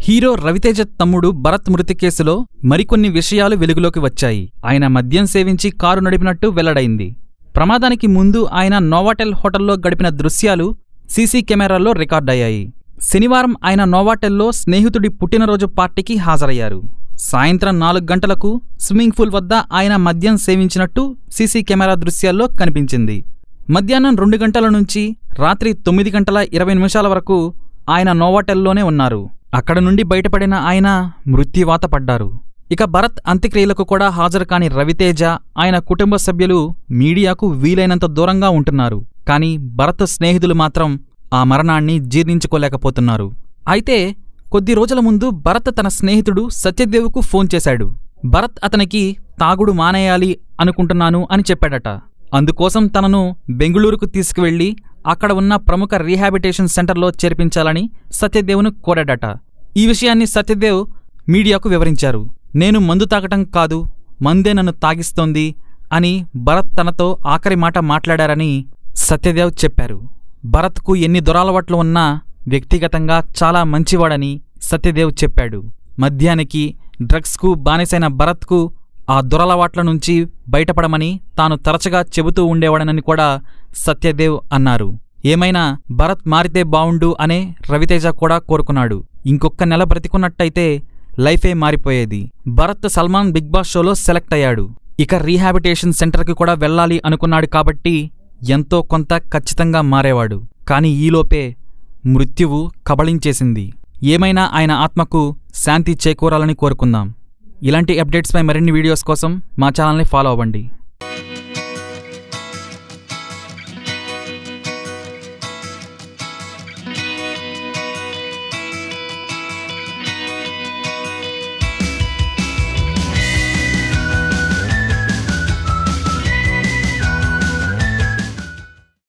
hero Raviteja తమ్ముడు భరత్ మృతి కేసులో మరికొన్ని విషయాలు వెలుగులోకి వచ్చాయి ఆయన మద్యం సేవించి కారు నడిపినట్టు వెల్లడైంది ప్రమాదానికి ముందు ఆయన నోవాటెల్ హోటల్లో గడిపిన దృశ్యాలు సీసీ కెమెరాల్లో రికార్డయ్యాయి శనివారం ఆయన నోవాటెల్లో స్నేహితుడి పుట్టినరోజు పార్టీకి హాజరయ్యారు సాయంత్రం నాలుగు గంటలకు స్విమ్మింగ్ పూల్ వద్ద ఆయన మద్యం సేవించినట్టు సీసీ కెమెరా దృశ్యాల్లో కనిపించింది మధ్యాహ్నం రెండు గంటల నుంచి రాత్రి తొమ్మిది గంటల ఇరవై నిమిషాల వరకు ఆయన నోవాటెల్లోనే ఉన్నారు అక్కడ నుండి బయటపడిన ఆయన మృత్యువాత పడ్డారు ఇక భరత్ అంత్యక్రియలకు కూడా హాజరు కాని రవితేజ ఆయన కుటుంబ సభ్యులు మీడియాకు వీలైనంత దూరంగా ఉంటున్నారు కానీ భరత్ స్నేహితులు మాత్రం ఆ మరణాన్ని జీర్ణించుకోలేకపోతున్నారు అయితే కొద్ది రోజుల ముందు భరత్ తన స్నేహితుడు సత్యదేవుకు ఫోన్ చేశాడు భరత్ అతనికి తాగుడు మానేయాలి అనుకుంటున్నాను అని చెప్పాడట అందుకోసం తనను బెంగుళూరుకు తీసుకువెళ్లి అక్కడ ఉన్న ప్రముఖ రీహాబిటేషన్ సెంటర్లో చేర్పించాలని సత్యదేవును కోరాడట ఈ విషయాన్ని సత్యదేవ్ మీడియాకు వివరించారు నేను మందు తాగటం కాదు మందే నన్ను తాగిస్తోంది అని భరత్ తనతో ఆఖరి మాట మాట్లాడారని సత్యదేవ్ చెప్పారు భరత్కు ఎన్ని దురలవాట్లు ఉన్నా వ్యక్తిగతంగా చాలా మంచివాడని సత్యదేవ్ చెప్పాడు మద్యానికి డ్రగ్స్కు బానిసైన భరత్కు ఆ దురలవాట్ల నుంచి బయటపడమని తాను తరచుగా చెబుతూ ఉండేవాడనని కూడా సత్యదేవ్ అన్నారు ఏమైనా భరత్ మారితే బావుండు అనే రవితేజ కూడా కోరుకున్నాడు ఇంకొక్క నెల బ్రతికున్నట్టయితే లైఫే మారిపోయేది భరత్ సల్మాన్ బిగ్ బాస్ షోలో సెలెక్ట్ అయ్యాడు ఇక రీహాబిటేషన్ సెంటర్కి కూడా వెళ్ళాలి అనుకున్నాడు కాబట్టి ఎంతో కొంత ఖచ్చితంగా మారేవాడు కాని ఈలోపే మృత్యువు కబళించేసింది ఏమైనా ఆయన ఆత్మకు శాంతి చేకూరాలని కోరుకుందాం ఇలాంటి అప్డేట్స్పై మరిన్ని వీడియోస్ కోసం మా ఛానల్ని ఫాలో అవ్వండి